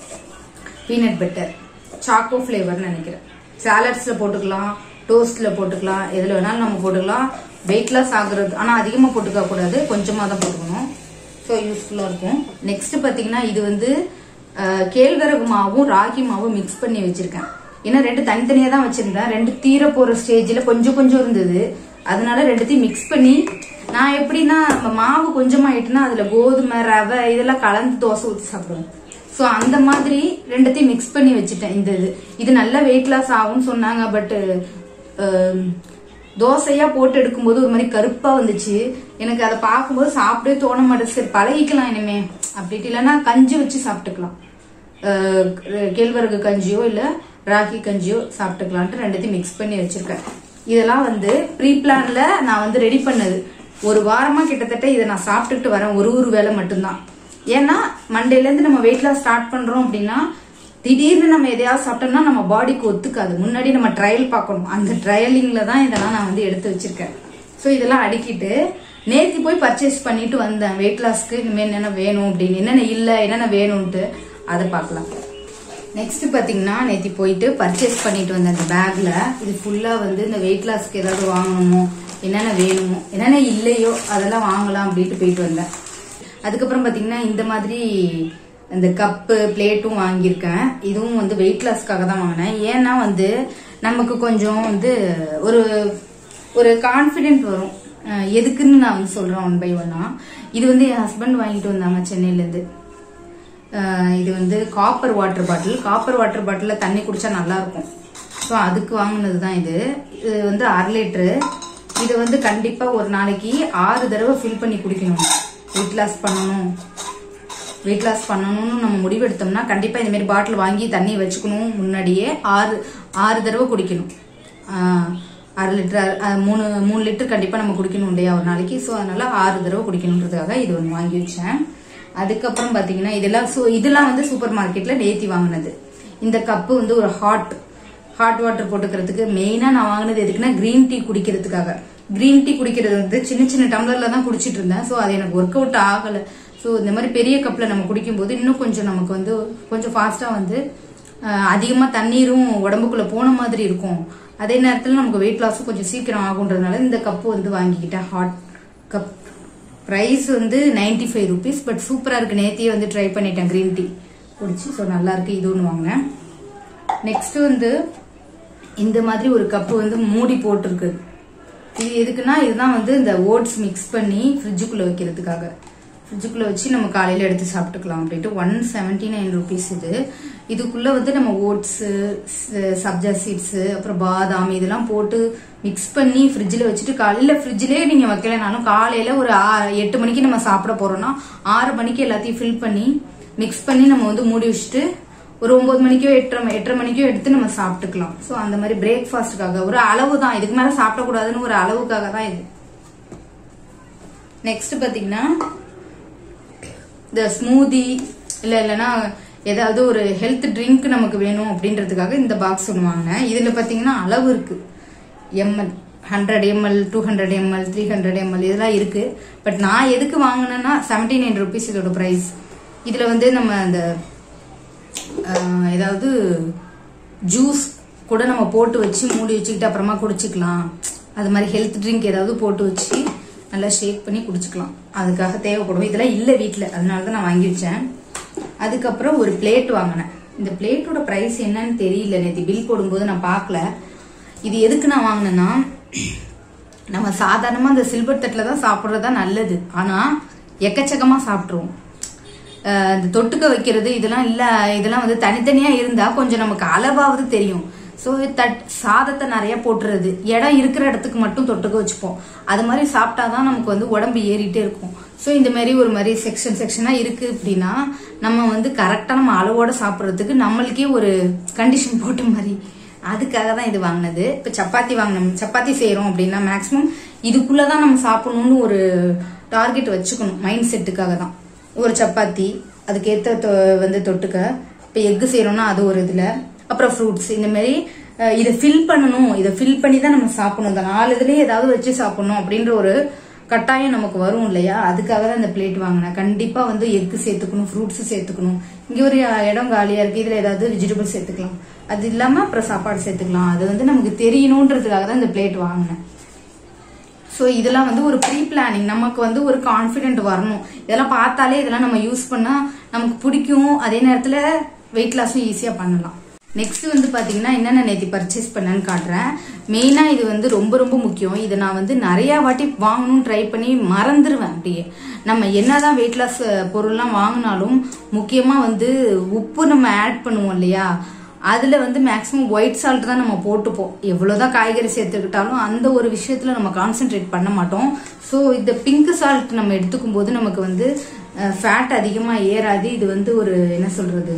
பீனட் பட்டர் சாக்கோ ஃப்ளேவர்னு நினைக்கிறேன் சாலட்ஸ்ல போட்டுக்கலாம் டோஸ்ட்ல போட்டுக்கலாம் எதுல வேணாலும் நம்ம போட்டுக்கலாம் வெயிட் லாஸ் ஆகுறது ஆனா அதிகமா போட்டுக்க கூடாது கொஞ்சமா தான் போட்டுக்கணும் ஸோ யூஸ்ஃபுல்லா இருக்கும் நெக்ஸ்ட் பாத்தீங்கன்னா இது வந்து அஹ், கேழ்வரகு மாவும் ராகி மாவும் மிக்ஸ் பண்ணி வச்சிருக்கேன் ஏன்னா ரெண்டு தனித்தனியா தான் வச்சிருந்தேன் ரெண்டு தீர போற ஸ்டேஜ்ல கொஞ்சம் கொஞ்சம் இருந்தது அதனால ரெண்டுத்தையும் மிக்ஸ் பண்ணி நான் எப்படின்னா நம்ம மாவு கொஞ்சமாயிட்டுனா அதுல கோதுமை ரவை இதெல்லாம் கலந்து தோசை ஊற்றி சாப்பிடுவேன் ஸோ அந்த மாதிரி ரெண்டத்தையும் மிக்ஸ் பண்ணி வச்சுட்டேன் இந்த இது இது நல்ல வெயிட் லாஸ் ஆகும்னு சொன்னாங்க பட் தோசையா போட்டு எடுக்கும்போது ஒரு மாதிரி கருப்பா வந்துச்சு எனக்கு அதை பார்க்கும்போது சாப்பிடவே தோண மாட்டேது சரி பழகிக்கலாம் இனிமே அப்படின்ட்டு இல்லைன்னா கஞ்சி வச்சு சாப்பிட்டுக்கலாம் அஹ், கேழ்வரகு கஞ்சியோ இல்ல ராகி கஞ்சியோ சாப்பிட்டுக்கலான்ட்டு ரெண்டத்தையும் மிக்ஸ் பண்ணி வச்சிருக்கேன் இதெல்லாம் வந்து ப்ரீ பிளான்ல நான் வந்து ரெடி பண்ணது ஒரு வாரமா கிட்டத்தட்ட இதை நான் சாப்பிட்டுட்டு வரேன் ஒரு ஒரு வேளை மட்டும்தான் ஏன்னா மண்டேல இருந்து நம்ம வெயிட் லாஸ் ஸ்டார்ட் பண்றோம் அப்படின்னா திடீர்னு நம்ம எதையாவது சாப்பிட்டோம்னா நம்ம பாடிக்கு ஒத்துக்காது முன்னாடி நம்ம ட்ரையல் பார்க்கணும் அந்த ட்ரையலிங்ல தான் இதெல்லாம் நான் வந்து எடுத்து வச்சிருக்கேன் ஸோ இதெல்லாம் அடிக்கிட்டு நேத்தி போய் பர்ச்சேஸ் பண்ணிட்டு வந்தேன் வெயிட் லாஸ்க்கு இனிமேல் என்னென்ன வேணும் அப்படின்னு என்னென்ன இல்லை என்னென்ன வேணும்ட்டு அதை பார்க்கலாம் நெக்ஸ்ட் பாத்தீங்கன்னா நேத்தி போயிட்டு பர்ச்சேஸ் பண்ணிட்டு வந்தேன் அந்த பேக்ல இது ஃபுல்லா வந்து இந்த வெயிட் லாஸ்க்கு ஏதாவது வாங்கணுமோ என்னென்ன வேணுமோ என்னென்ன இல்லையோ அதெல்லாம் வாங்கலாம் அப்படின்ட்டு போயிட்டு வந்தேன் அதுக்கப்புறம் பாத்தீங்கன்னா இந்த மாதிரி இந்த கப்பு பிளேட்டும் வாங்கியிருக்கேன் இதுவும் வந்து வெயிட் லாஸ்க்காக தான் வாங்கினேன் ஏன்னா வந்து நமக்கு கொஞ்சம் வந்து ஒரு ஒரு கான்ஃபிடென்ட் வரும் அஹ் எதுக்குன்னு நான் வந்து சொல்றேன் ஒன் பை ஒன்னா இது வந்து என் ஹஸ்பண்ட் வாங்கிட்டு வந்தாங்க சென்னையில இருந்து அஹ் இது வந்து copper water bottle copper water பாட்டிலில் தண்ணி குடிச்சா நல்லா இருக்கும் ஸோ அதுக்கு வாங்கினது தான் இது இது வந்து அரை லிட்டரு இது வந்து கண்டிப்பாக ஒரு நாளைக்கு ஆறு தடவை ஃபில் பண்ணி குடிக்கணும் வெயிட் லாஸ் பண்ணணும் வெயிட் லாஸ் பண்ணணும்னு நம்ம முடிவெடுத்தோம்னா கண்டிப்பாக இந்த மாதிரி பாட்டில் வாங்கி தண்ணி வச்சுக்கணும் முன்னாடியே ஆறு ஆறு தடவை குடிக்கணும் ஆஹ் அரை லிட்டர் அஹ் மூணு மூணு லிட்டர் கண்டிப்பாக நம்ம குடிக்கணும் இல்லையா ஒரு நாளைக்கு ஸோ அதனால ஆறு தடவை குடிக்கணுன்றதுக்காக இது ஒன்று வாங்கி வச்சேன் அதுக்கப்புறம் பார்த்தீங்கன்னா இதெல்லாம் சு- இதெல்லாம் வந்து சூப்பர் மார்க்கெட்டில் நேத்தி வாங்கினது இந்த கப்பு வந்து ஒரு ஹாட் ஹாட் வாட்டர் போட்டுக்கிறதுக்கு மெயினாக நான் வாங்கினது எதுக்குன்னா க்ரீன் டீ குடிக்கிறதுக்காக க்ரீன் டீ குடிக்கிறது வந்து சின்ன சின்ன டம்ளர்ல தான் குடிச்சிட்டு இருந்தேன் ஸோ அது எனக்கு ஒர்க் அவுட் ஆகலை ஸோ இந்த மாதிரி பெரிய கப்பில் நம்ம குடிக்கும்போது இன்னும் கொஞ்சம் நமக்கு வந்து கொஞ்சம் ஃபாஸ்ட்டாக வந்து அஹ், அதிகமா தண்ணீரும் உடம்புக்குள்ள போன மாதிரி இருக்கும் அதே நேரத்தில் நமக்கு வெயிட் லாஸும் கொஞ்சம் சீக்கிரம் ஆகுன்றதுனால இந்த கப்பு வந்து வாங்கிக்கிட்டேன் ஹாட் கப் ப்ரைஸ் வந்து நைன்டி ஃபைவ் ருபீஸ் பட் சூப்பராக இருக்கு நேத்தியே வந்து ட்ரை பண்ணிட்டேன் க்ரீன் டீ குடிச்சு ஸோ நல்லா இருக்கு இது ஒன்று வாங்கினேன் நெக்ஸ்ட் வந்து இந்த மாதிரி ஒரு கப்பு வந்து மூடி போட்டிருக்கு இது எதுக்குன்னா இதுதான் வந்து இந்த ஓட்ஸ் மிக்ஸ் பண்ணி ஃப்ரிட்ஜுக்குள்ள வைக்கிறதுக்காக ஃப்ரிட்ஜுக்குள்ள வச்சு நம்ம காலையில எடுத்து சாப்பிட்டுக்கலாம் அப்படின்ட்டு ஒன் செவன்டி நைன் ருபீஸ் இது இதுக்குள்ள வந்து நம்ம ஓட்ஸ் சப்ஜா சீட்ஸ் அப்புறம் பாதாம் இதெல்லாம் போட்டு மிக்ஸ் பண்ணி ஃப்ரிட்ஜில் வச்சுட்டு காலையில ஃப்ரிட்ஜிலே நீங்க வைக்கலனாலும் காலையில ஒரு ஆ- எட்டு மணிக்கு நம்ம சாப்பிட போறோம்னா ஆறு மணிக்கு எல்லாத்தையும் ஃபில் பண்ணி மிக்ஸ் பண்ணி நம்ம வந்து மூடி வச்சுட்டு ஒரு ஒன்பது மணிக்கோ எட்டரை எட்டரை மணிக்கோ எடுத்து நம்ம சாப்பிட்டுக்கலாம் ஸோ அந்த மாதிரி பிரேக்ஃபாஸ்ட்டுக்காக ஒரு அளவு தான் இதுக்கு மேல சாப்பிடக்கூடாதுன்னு ஒரு அளவுக்காக தான் இது நெக்ஸ்ட் பாத்தீங்கன்னா இந்த ஸ்மூதி இல்ல இல்லைன்னா ஏதாவது ஒரு ஹெல்த் ட்ரிங்க் நமக்கு வேணும் அப்படின்றதுக்காக இந்த பாக்ஸ் ஒன்று வாங்கினேன் இதுல பாத்தீங்கன்னா அளவு இருக்கு ML hundred ML two hundred ML three hundred ML இதெல்லாம் இருக்கு பட் நான் எதுக்கு வாங்கினேன்னா செவன்டி நைன் ருபீஸ் இதோட ப்ரைஸ் இதுல வந்து நம்ம அந்த ஆஹ், ஏதாவது ஜூஸ் கூட நம்ம போட்டு வச்சு மூடி வச்சுக்கிட்டு அப்புறமா குடிச்சுக்கலாம் அது மாதிரி ஹெல்த் ட்ரிங்க் ஏதாவது போட்டு வச்சு நல்லா ஷேக் பண்ணி குடிச்சுக்கலாம் அதுக்காக தேவைப்படும் இதெல்லாம் இல்லை வீட்டில் அதனால தான் நான் வாங்கி வச்சேன் அதுக்கப்புறம் ஒரு பிளேட் வாங்கினேன் இந்த பிளேட்டோட ப்ரைஸ் என்னன்னு தெரியல நேற்று பில் போடும்போது நான் பார்க்கல இது எதுக்கு நான் வாங்கினேன்னா நம்ம சாதாரணமா இந்த சில்வர் தட்டில் தான் சாப்பிட்றது தான் நல்லது ஆனா எக்கச்சக்கமா சாப்பிட்ருவோம் அஹ் இந்த தொட்டுக்க வைக்கிறது இதெல்லாம் இல்ல இதெல்லாம் வந்து தனித்தனியா இருந்தா கொஞ்சம் நமக்கு அளவாவது தெரியும் ஸோ தட் சாதத்தை நிறைய போட்டுறது இடம் இருக்கிற இடத்துக்கு மட்டும் தொட்டுக்க வச்சுப்போம் அது மாதிரி சாப்பிட்டாதான் நமக்கு வந்து உடம்பு ஏறிட்டே இருக்கும் ஸோ இந்த மாதிரி ஒரு மாதிரி செக்ஷன் செக்ஷனா இருக்கு அப்படின்னா நம்ம வந்து கரெக்டா நம்ம அளவோட சாப்பிட்றதுக்கு நம்மளுக்கே ஒரு கண்டிஷன் போட்ட மாதிரி அதுக்காக தான் இது வாங்கினது இப்போ சப்பாத்தி வாங்கினோம் சப்பாத்தி செய்றோம் அப்படின்னா மேக்ஸிமம் இதுக்குள்ளதான் நம்ம சாப்பிடணும்னு ஒரு டார்கெட் வச்சுக்கணும் மைண்ட் செட்டுக்காக தான் ஒரு சப்பாத்தி அதுக்கேற்ற தொ- வந்து தொட்டுக்க இப்போ எக்கு செய்யறோம்னா அது ஒரு இதுல அப்புறம் ஃப்ரூட்ஸ் இந்த மாதிரி அஹ், இதை ஃபில் பண்ணணும் இதை ஃபில் பண்ணி தான் நம்ம சாப்பிடணும் இந்த நாலு இதுலயே ஏதாவது வச்சு சாப்பிடணும் அப்படின்ற ஒரு கட்டாயம் நமக்கு வரும் இல்லையா அதுக்காக தான் இந்த பிளேட் வாங்கினேன் கண்டிப்பா வந்து எக்கு சேர்த்துக்கணும் ஃப்ரூட்ஸ் சேர்த்துக்கணும் இங்க ஒரு இடம் காலியா இருக்கு இதுல ஏதாவது வெஜிடபிள் சேர்த்துக்கலாம் அது இல்லாம அப்புறம் சாப்பாடு சேர்த்துக்கலாம் அது வந்து நமக்கு தெரியணுன்றதுக்காக தான் இந்த பிளேட் வாங்கினேன் ஸோ இதெல்லாம் வந்து ஒரு ப்ரீ பிளானிங் நமக்கு வந்து ஒரு கான்ஃபிடென்ட் வரணும் இதெல்லாம் பார்த்தாலே இதெல்லாம் நம்ம யூஸ் பண்ணா நமக்கு பிடிக்கும் அதே நேரத்தில் வெயிட் லாஸும் ஈஸியாக பண்ணலாம் நெக்ஸ்ட் வந்து பாத்தீங்கன்னா என்னென்ன நேத்தி பர்ச்சேஸ் பண்ணேன்னு காட்டுறேன் மெயினா இது வந்து ரொம்ப ரொம்ப முக்கியம் இதை நான் வந்து நிறைய வாட்டி வாங்கணும்னு ட்ரை பண்ணி மறந்துடுவேன் அப்படியே நம்ம என்னதான் வெயிட் லாஸ் பொருள்லாம் வாங்கினாலும் முக்கியமா வந்து உப்பு நம்ம ஆட் பண்ணுவோம் இல்லையா அதுல வந்து மேக்ஸிமம் ஒயிட் சால்ட் தான் நம்ம போட்டுப்போம் எவ்வளவுதான் காய்கறி சேர்த்துக்கிட்டாலும் அந்த ஒரு விஷயத்துல நம்ம கான்சென்ட்ரேட் பண்ண மாட்டோம் ஸோ இந்த பிங்க் சால்ட் நம்ம எடுத்துக்கும் போது நமக்கு வந்து ஃபேட் அதிகமா ஏறாது இது வந்து ஒரு என்ன சொல்றது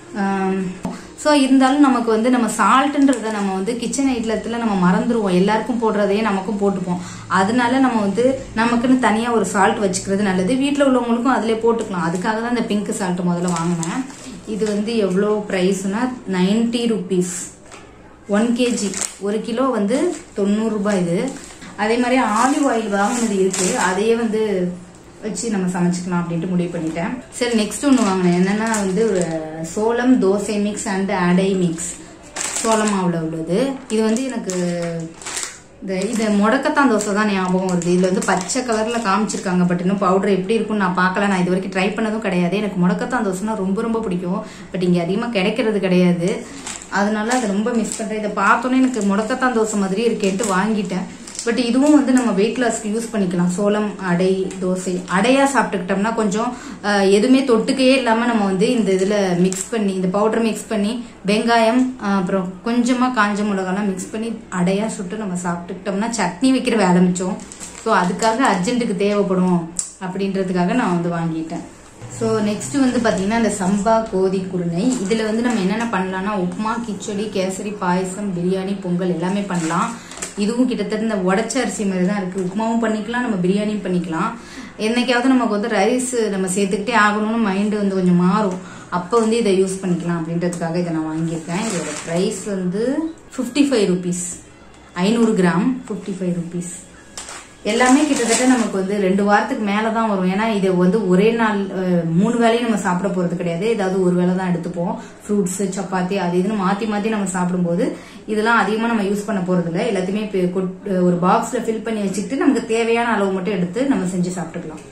ஸோ இருந்தாலும் நமக்கு வந்து நம்ம சால்ட்ன்றத நம்ம வந்து கிச்சன் ஐட்டத்துல நம்ம மறந்துடுவோம் எல்லாருக்கும் போடுறதையே நமக்கும் போட்டுப்போம் அதனால நம்ம வந்து நமக்குன்னு தனியா ஒரு சால்ட் வச்சுக்கிறது நல்லது வீட்டில் உள்ளவங்களுக்கும் அதிலே போட்டுக்கலாம் அதுக்காக தான் இந்த பிங்க் சால்ட் முதல்ல வாங்கினேன் இது வந்து எவ்வளோ ப்ரைஸ்னா நைன்டி ருபீஸ் ஒன் கேஜி ஒரு கிலோ வந்து தொண்ணூறு ரூபாய் இது அதே மாதிரி ஆலிவ் ஆயில் வாங்கினது இருக்கு அதையே வந்து வச்சு நம்ம சமைச்சுக்கலாம் அப்படின்ட்டு முடிவு பண்ணிட்டேன் சரி நெக்ஸ்ட் ஒன்று வாங்கினேன் என்னன்னா வந்து ஒரு சோளம் dosa mix and adai mix சோள மாவுல உள்ளது இது வந்து எனக்கு இந்த இது முடக்கத்தான் தோசை தான் ஞாபகம் வருது இதுல வந்து பச்சை கலர்ல காமிச்சிருக்காங்க பட் இன்னும் பவுடர் எப்படி இருக்கும்னு நான் பார்க்கல நான் இது வரைக்கும் ட்ரை பண்ணதும் கிடையாது எனக்கு முடக்கத்தான் தோசைனா ரொம்ப ரொம்ப பிடிக்கும் பட் இங்க அதிகமா கிடைக்கிறது கிடையாது அதனால அதை ரொம்ப மிஸ் பண்றேன் இதை பார்த்தோன்னே எனக்கு முடக்கத்தான் தோசை மாதிரி இருக்கேன்ட்டு வாங்கிட்டேன் பட் இதுவும் வந்து நம்ம வெயிட் லாஸ்க்கு யூஸ் பண்ணிக்கலாம் சோளம் அடை தோசை அடையா சாப்பிட்டுக்கிட்டோம்னா கொஞ்சம் அஹ், எதுவுமே தொட்டுக்கையே இல்லாம நம்ம வந்து இந்த இதுல மிக்ஸ் பண்ணி இந்த பவுடர் மிக்ஸ் பண்ணி வெங்காயம் அஹ், அப்புறம் கொஞ்சமா காஞ்ச மிளகாலாம் மிக்ஸ் பண்ணி அடையா சுட்டு நம்ம சாப்பிட்டுக்கிட்டோம்னா சட்னி வைக்கிற வேலை மிச்சம் ஸோ அதுக்காக அர்ஜென்ட்டுக்கு தேவைப்படும் அப்படின்றதுக்காக நான் வந்து வாங்கிட்டேன் ஸோ நெக்ஸ்ட் வந்து பாத்தீங்கன்னா இந்த சம்பா கோதி குருணை இதுல வந்து நம்ம என்னென்ன பண்ணலாம்னா உப்புமா கிச்சடி கேசரி பாயசம் பிரியாணி பொங்கல் எல்லாமே பண்ணலாம் இதுவும் கிட்டத்தட்ட இந்த உடச்ச அரிசி மாதிரி தான் இருக்கு உப்புமாவும் பண்ணிக்கலாம் நம்ம பிரியாணியும் பண்ணிக்கலாம் என்னைக்காவது நமக்கு வந்து ரைஸ் நம்ம சேர்த்துக்கிட்டே ஆகணும்னு மைண்டு வந்து கொஞ்சம் மாறும் அப்போ வந்து இதை யூஸ் பண்ணிக்கலாம் அப்படின்றதுக்காக இதை நான் வாங்கியிருக்கேன் இதோட ப்ரைஸ் வந்து ஃபிஃப்டி ஃபைவ் ருபீஸ் ஐநூறு கிராம் ஃபிஃப்டி ஃபைவ் ருபீஸ் எல்லாமே கிட்டத்தட்ட நமக்கு வந்து ரெண்டு வாரத்துக்கு மேல தான் வரும் ஏன்னா இது வந்து ஒரே நாள் அஹ், மூணு வேளையும் நம்ம சாப்பிட போறது கிடையாது ஏதாவது ஒரு வேளை தான் எடுத்துப்போம் ஃப்ரூட்ஸ் சப்பாத்தி அது இதுன்னு மாத்தி மாத்தி நம்ம சாப்பிடும்போது இதெல்லாம் அதிகமா நம்ம யூஸ் பண்ண போறது இல்ல எல்லாத்தையுமே இப்ப கொட்- ஒரு பாக்ஸ்ல ஃபில் பண்ணி வச்சுக்கிட்டு நமக்கு தேவையான அளவு மட்டும் எடுத்து நம்ம செஞ்சு சாப்பிட்டுக்கலாம்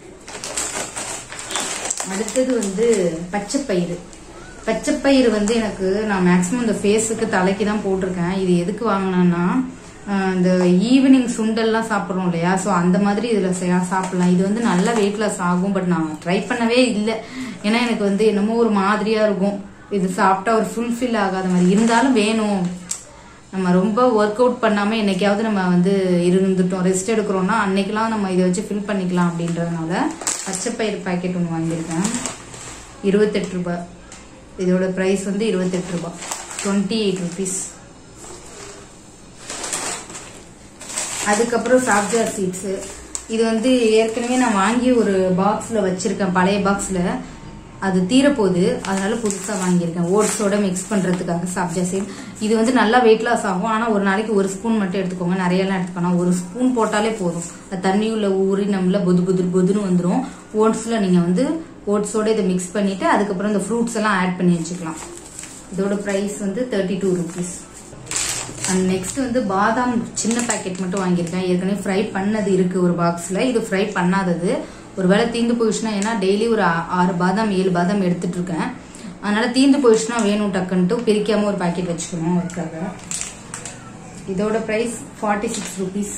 அடுத்தது வந்து பச்சைப்பயிறு பச்சைப்பயிறு வந்து எனக்கு நான் மேக்ஸிமம் இந்த ஃபேஸுக்கு தலைக்கு தான் போட்டிருக்கேன் இது எதுக்கு வாங்கினேன்னா ஆஹ் இந்த ஈவினிங் சுண்டல்லாம் சாப்பிட்றோம் இல்லையா ஸோ அந்த மாதிரி இதில் சாப்பிடலாம் இது வந்து நல்ல வெயிட் லாஸ் ஆகும் பட் நான் ட்ரை பண்ணவே இல்லை ஏன்னா எனக்கு வந்து என்னமோ ஒரு மாதிரியா இருக்கும் இது சாப்பிட்டா ஒரு ஃபுல்ஃபில் ஆகாத மாதிரி இருந்தாலும் வேணும் நம்ம ரொம்ப ஒர்க் அவுட் பண்ணாம என்னைக்காவது நம்ம வந்து இருந்துட்டோம் ரெஸ்ட் எடுக்கிறோம்னா அன்னைக்கெல்லாம் நம்ம இதை வச்சு ஃபில் பண்ணிக்கலாம் அப்படின்றதுனால பச்சைப்பயிறு பாக்கெட் ஒன்று வாங்கியிருக்கேன் இருபத்தெட்டு ரூபாய் இதோட பிரைஸ் வந்து இருபத்தெட்டு ரூபாய் டுவெண்ட்டி எயிட் ருபீஸ் அதுக்கப்புறம் சாப்ஜா சீட்ஸ் இது வந்து ஏற்கனவே நான் வாங்கி ஒரு பாக்ஸ்ல வச்சிருக்கேன் பழைய பாக்ஸ்ல அது தீரப்போகுது அதனால புதுசா வாங்கியிருக்கேன் ஓட்ஸோட மிக்ஸ் பண்றதுக்காக சாப்ஜா சீட் இது வந்து நல்லா வெயிட் லாஸ் ஆகும் ஆனா ஒரு நாளைக்கு ஒரு ஸ்பூன் மட்டும் எடுத்துக்கோங்க நிறைய எல்லாம் எடுத்துக்கணும் ஒரு ஸ்பூன் போட்டாலே போதும் அது தண்ணியுள்ள ஊறி நம்மள பொது பொது பொதுன்னு வந்துடும் ஓட்ஸ்ல நீங்க வந்து ஓட்ஸோட இதை மிக்ஸ் பண்ணிட்டு அதுக்கப்புறம் இந்த ஃப்ரூட்ஸ் எல்லாம் ஆட் பண்ணி வச்சுக்கலாம் இதோட பிரைஸ் வந்து thirty two rupees and next வந்து பாதாம் சின்ன பாக்கெட் மட்டும் வாங்கியிருக்கேன் ஏற்கனவே ஃப்ரை பண்ணது இருக்கு ஒரு பாக்ஸ்ல இது ஃப்ரை பண்ணாதது ஒருவேளை தீந்து போயிடுச்சுன்னா ஏன்னா டெய்லி ஒரு ஆ- ஆறு பாதாம் ஏழு பாதாம் எடுத்துட்டு இருக்கேன் அதனால தீந்து போயிடுச்சுன்னா வேணும் டக்குன்ட்டு பிரிக்காம ஒரு பாக்கெட் வச்சுக்கணும் அதுக்காக இதோட பிரைஸ் ஃபார்ட்டி சிக்ஸ் ருபீஸ்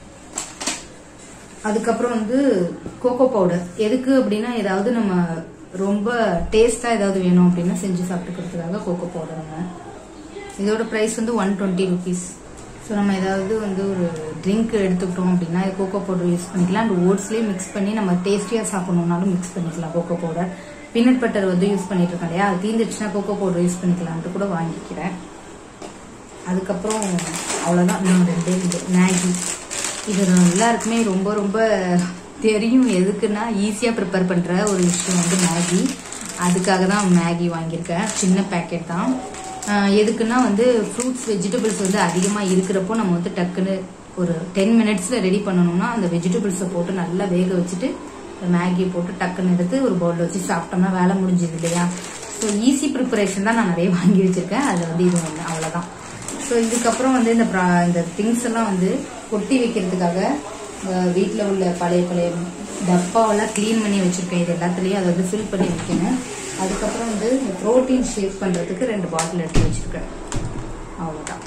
அதுக்கப்புறம் வந்து கோகோ பவுடர் எதுக்கு அப்படின்னா ஏதாவது நம்ம ரொம்ப டேஸ்டா ஏதாவது வேணும் அப்படின்னா செஞ்சு சாப்பிட்டுக்கிறதுக்காக கோகோ பவுடருங்க இதோட பிரைஸ் வந்து ஒன் டுவெண்ட்டி ருபீஸ் ஸோ நம்ம ஏதாவது வந்து ஒரு ட்ரிங்க் எடுத்துக்கிட்டோம் அப்படின்னா கோகோ பவுடர் யூஸ் பண்ணிக்கலாம் அந்த ஓட்ஸ்லேயே மிக்ஸ் பண்ணி நம்ம டேஸ்டியாக சாப்பிடணும்னாலும் மிக்ஸ் பண்ணிக்கலாம் கோகோ பவுடர் பீனட் பட்டர் வந்து யூஸ் பண்ணிட்டு இருக்கோம் இல்லையா அது தீந்துச்சுன்னா கோகோ பவுடர் யூஸ் பண்ணிக்கலான்ட்டு கூட வாங்கிக்கிறேன் அதுக்கப்புறம் அவ்வளோதான் இன்னும் ரெண்டே ரெண்டு மேகி இது எல்லாருக்குமே ரொம்ப ரொம்ப தெரியும் எதுக்குன்னா ஈஸியாக ப்ரிப்பேர் பண்ணுற ஒரு விஷயம் வந்து மேகி அதுக்காக தான் மேகி வாங்கியிருக்கேன் சின்ன பேக்கெட் தான் ஆஹ் எதுக்குன்னா வந்து ஃப்ரூட்ஸ் வெஜிடபிள்ஸ் வந்து அதிகமாக இருக்கிறப்போ நம்ம வந்து டக்குன்னு ஒரு டென் மினிட்ஸில் ரெடி பண்ணணும்னா அந்த வெஜிடபிள்ஸை போட்டு நல்லா வேக வச்சுட்டு மேகியை போட்டு டக்குன்னு எடுத்து ஒரு பவுலில் வச்சு சாப்பிட்டோம்னா வேலை முடிஞ்சது இல்லையா ஸோ ஈஸி ப்ரிப்பரேஷன் தான் நான் நிறைய வாங்கி வச்சிருக்கேன் அதில் வந்து இது ஒன்று அவ்வளோதான் ஸோ இதுக்கப்புறம் வந்து இந்த ப்ரா- இந்த திங்ஸ் எல்லாம் வந்து கொட்டி வைக்கிறதுக்காக வீட்டில் உள்ள பழைய பழைய டப்பாவெல்லாம் க்ளீன் பண்ணி வச்சிருக்கேன் இது எல்லாத்துலேயும் அதை வந்து ஃபில் பண்ணி வைக்கணும் அதுக்கப்புறம் வந்து இந்த ப்ரோட்டீன் ஷேக் பண்ணுறதுக்கு ரெண்டு பாட்டில் எடுத்து வச்சிருக்கேன் அவ்வளோதான்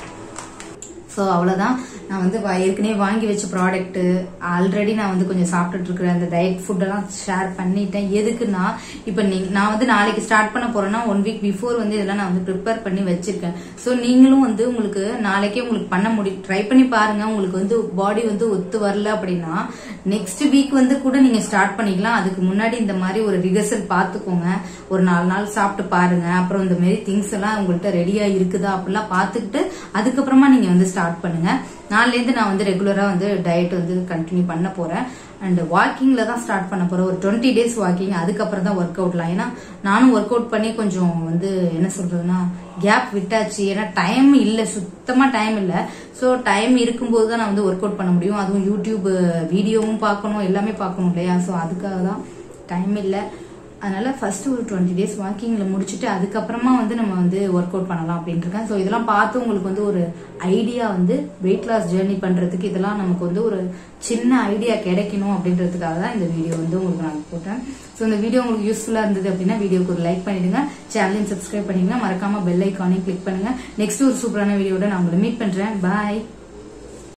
ஸோ அவ்வளோதான் நான் வந்து வா- ஏற்கனவே வாங்கி வச்ச ப்ராடக்ட் ஆல்ரெடி நான் வந்து கொஞ்சம் சாப்பிட்டுட்டு இருக்கிற அந்த டயட் ஃபுட்டெல்லாம் ஷேர் பண்ணிட்டேன் எதுக்குன்னா இப்போ நீ நான் வந்து நாளைக்கு ஸ்டார்ட் பண்ண போறேன்னா ஒன் வீக் பிஃபோர் வந்து இதெல்லாம் நான் வந்து ப்ரிப்பேர் பண்ணி வச்சிருக்கேன் ஸோ நீங்களும் வந்து உங்களுக்கு நாளைக்கே உங்களுக்கு பண்ண முடியும் ட்ரை பண்ணி பாருங்க உங்களுக்கு வந்து பாடி வந்து ஒத்து வரல அப்படின்னா நெக்ஸ்ட் வீக் வந்து கூட நீங்க ஸ்டார்ட் பண்ணிக்கலாம் அதுக்கு முன்னாடி இந்த மாதிரி ஒரு ரிஹர்சல் பார்த்துக்கோங்க ஒரு நாலு நாள் சாப்பிட்டு பாருங்க அப்புறம் இந்த மாதிரி திங்ஸ் எல்லாம் உங்கள்கிட்ட ரெடியா இருக்குதா அப்படிலாம் பார்த்துக்கிட்டு அதுக்கப்புறமா நீங்க வந்து ஸ்டார்ட் பண்ணுங்க நாளிலேருந்து நான் வந்து ரெகுலரா வந்து டயட் வந்து கண்டினியூ பண்ண போறேன் அண்ட் வாக்கிங்ல தான் ஸ்டார்ட் பண்ண போறேன் ஒரு டுவெண்ட்டி டேஸ் வாக்கிங் அதுக்கப்புறம் தான் ஒர்க் அவுட்லாம் ஏன்னா நானும் ஒர்க் அவுட் பண்ணி கொஞ்சம் வந்து என்ன சொல்றதுன்னா கேப் விட்டாச்சு ஏன்னா டைம் இல்லை சுத்தமா டைம் இல்லை ஸோ டைம் இருக்கும்போது தான் நான் வந்து ஒர்க் அவுட் பண்ண முடியும் அதுவும் யூடியூப் வீடியோவும் பார்க்கணும் எல்லாமே பார்க்கணும் இல்லையா ஸோ அதுக்காக தான் டைம் இல்லை அதனால ஃபர்ஸ்ட் ஒரு டுவெண்ட்டி டேஸ் வாக்கிங்ல முடிச்சுட்டு அதுக்கப்புறமா வந்து நம்ம வந்து ஒர்க் அவுட் பண்ணலாம் அப்படின்ட்டு இருக்கேன் ஸோ இதெல்லாம் பார்த்து உங்களுக்கு வந்து ஒரு ஐடியா வந்து வெயிட் லாஸ் ஜேர்னி பண்றதுக்கு இதெல்லாம் நமக்கு வந்து ஒரு சின்ன ஐடியா கிடைக்கணும் அப்படின்றதுக்காக தான் இந்த வீடியோ வந்து உங்களுக்கு நான் போட்டேன் ஸோ இந்த வீடியோ உங்களுக்கு யூஸ்ஃபுல்லா இருந்தது அப்படின்னா வீடியோக்கு ஒரு லைக் பண்ணிடுங்க சேனலையும் சப்ஸ்கிரைப் பண்ணிடுங்க மறக்காம பெல் ஐக்கானையும் கிளிக் பண்ணுங்க நெக்ஸ்ட் ஒரு சூப்பரான வீடியோட நான் உங்களை மீட் பண்றேன் பாய்